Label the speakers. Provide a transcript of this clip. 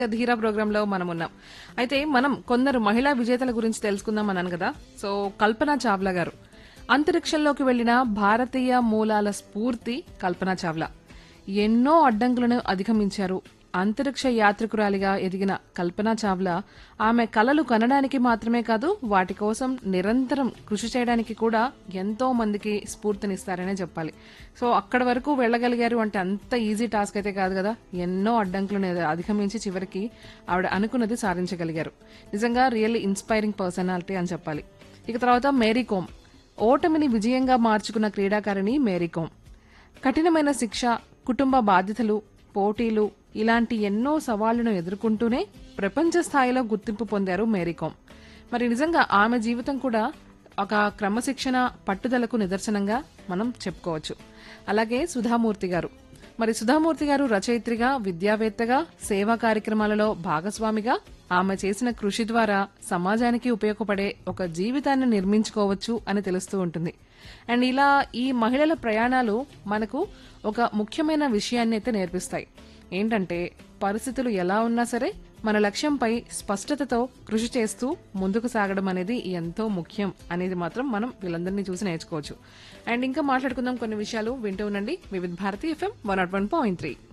Speaker 1: ధీరా ప్రోగ్రామ్ లో మనం ఉన్నాం అయితే మనం కొందరు మహిళా విజేతల గురించి తెలుసుకుందాం అన్నాను కదా సో కల్పన చావ్లా గారు అంతరిక్షంలోకి వెళ్లిన భారతీయ మూలాల స్ఫూర్తి కల్పన చావ్లా ఎన్నో అడ్డంకులను అధిగమించారు అంతరిక్ష యాత్రికురాలిగా ఎదిగిన కల్పన చావ్లా ఆమె కలలు కనడానికి మాత్రమే కాదు వాటి కోసం నిరంతరం కృషి చేయడానికి కూడా ఎంతో మందికి స్ఫూర్తినిస్తారనే చెప్పాలి సో అక్కడ వరకు వెళ్ళగలిగారు అంటే అంత ఈజీ టాస్క్ అయితే కాదు కదా ఎన్నో అడ్డంకులను అధిగమించి చివరికి ఆవిడ అనుకున్నది సాధించగలిగారు నిజంగా రియల్లీ ఇన్స్పైరింగ్ పర్సనాలిటీ అని చెప్పాలి ఇక తర్వాత మేరీ కోమ్ ఓటమిని విజయంగా మార్చుకున్న క్రీడాకారిణి మేరీ కోమ్ కఠినమైన శిక్ష కుటుంబ బాధ్యతలు పోటీలు ఇలాంటి ఎన్నో సవాళ్లను ఎదుర్కొంటూనే ప్రపంచ స్థాయిలో గుర్తింపు పొందారు మేరీకోమ్ మరి నిజంగా ఆమె జీవితం కూడా ఒక క్రమశిక్షణ పట్టుదలకు నిదర్శనంగా మనం చెప్పుకోవచ్చు అలాగే సుధామూర్తి గారు మరి సుధామూర్తి గారు రచయిత్రిగా విద్యావేత్తగా సేవా కార్యక్రమాలలో భాగస్వామిగా ఆమె చేసిన కృషి ద్వారా సమాజానికి ఉపయోగపడే ఒక జీవితాన్ని నిర్మించుకోవచ్చు అని తెలుస్తూ ఉంటుంది అండ్ ఇలా ఈ మహిళల ప్రయాణాలు మనకు ఒక ముఖ్యమైన విషయాన్ని అయితే నేర్పిస్తాయి ఏంటంటే పరిస్థితులు ఎలా ఉన్నా సరే మన లక్ష్యంపై స్పష్టతతో కృషి చేస్తూ ముందుకు సాగడం అనేది ఎంతో ముఖ్యం అనేది మాత్రం మనం వీళ్ళందరినీ చూసి నేర్చుకోవచ్చు అండ్ ఇంకా మాట్లాడుకుందాం కొన్ని విషయాలు వింటూ ఉండండి Vividh Bharati FM one nought one point three